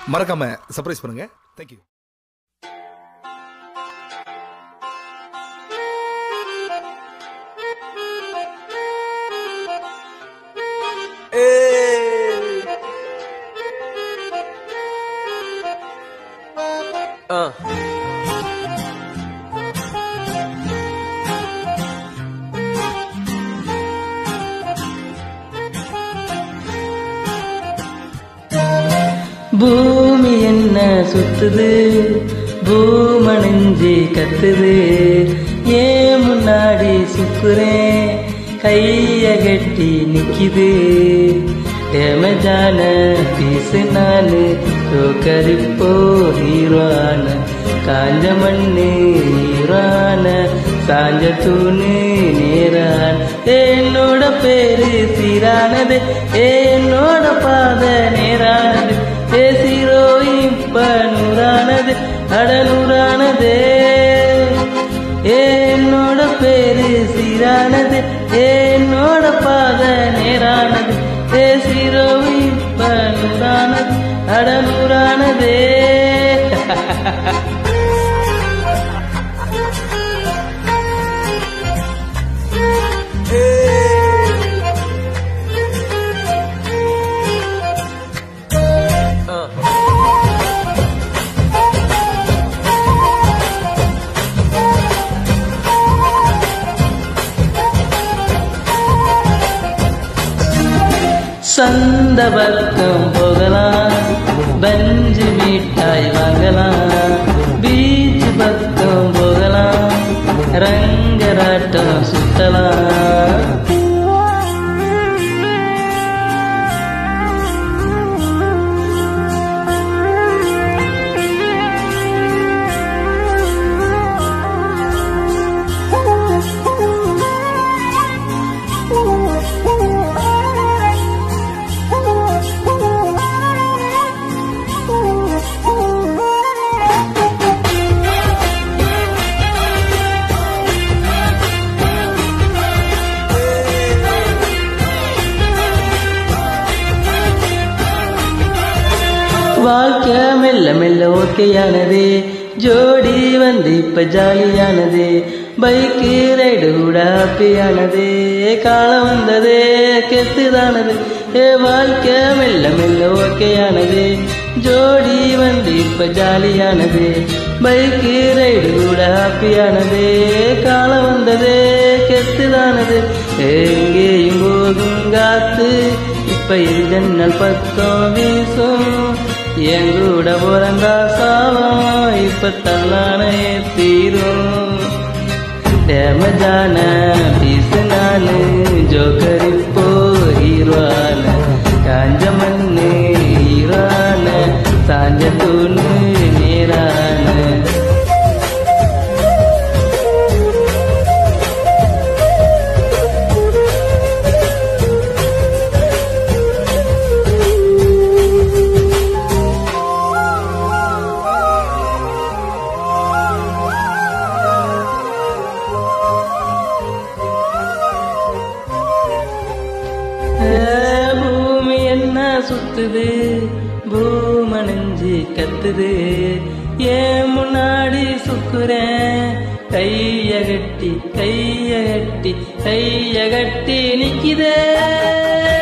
மறக்காம சர்ப்ரைஸ் பண்ணுங்க thank you Uh. பூமி என்ன சுத்துது பூமணிஞ்சு கத்துது ஏன் முன்னாடி சுக்குறேன் கைய கட்டி நிக்குது டேமேஜான பீசு நானு தோக்கரிப்போ ஹீரோன காஞ்ச மண்ணு ஹீரோன சாஞ்ச தூணு நேரான் என்னோட பேரு சீரானது என்னோட பாத நேரானது ஏ சீரோ இப்ப நூறானது அடநூறானது என்னோட பேரு சீரானது என்னோட பாத நேரானது ஏ சீரோ இப்ப நூறானது அடநூறானதே சந்த பக்கம் போகலாம் பஞ்சு மிட்டாய் வாங்கலாம் பீச் பக்கம் போகலாம் ரங்கராட்டம் சுத்தலாம் வாழ்க்கை மெல்ல மெல்ல ஓகேயானது ஜோடி வந்து இப்ப ஜாலியானது பைக்கு ரைடு கூட ஹாப்பியானது காலம் வந்தது கெத்துதானது ஏ வாழ்க்கை மெல்ல மெல்ல ஓகேயானது ஜோடி வந்து இப்ப ஜாலியானது பைக்கு ரைடு கூட ஹாப்பியானது காலம் வந்தது கெத்துதானது எங்கேயும் போகும் காத்து இப்ப இது ஜன்னல் பக்கம் வீசும் என் கூட பிறந்தா சாலம் இப்ப தள்ளானே தீரும் டேமேஜான பீசு நானு ஜோக்கர் இப்போ ஹீரோன காஞ்ச மண்ணு ஹீரோன சாஞ்ச தூணு நேரான ஏ, பூமி என்ன சுத்துது பூமணிஞ்சு கத்துது ஏன் முன்னாடி சுக்குறேன் கைய கட்டி கைய கட்டி கைய கட்டி நிக்குதே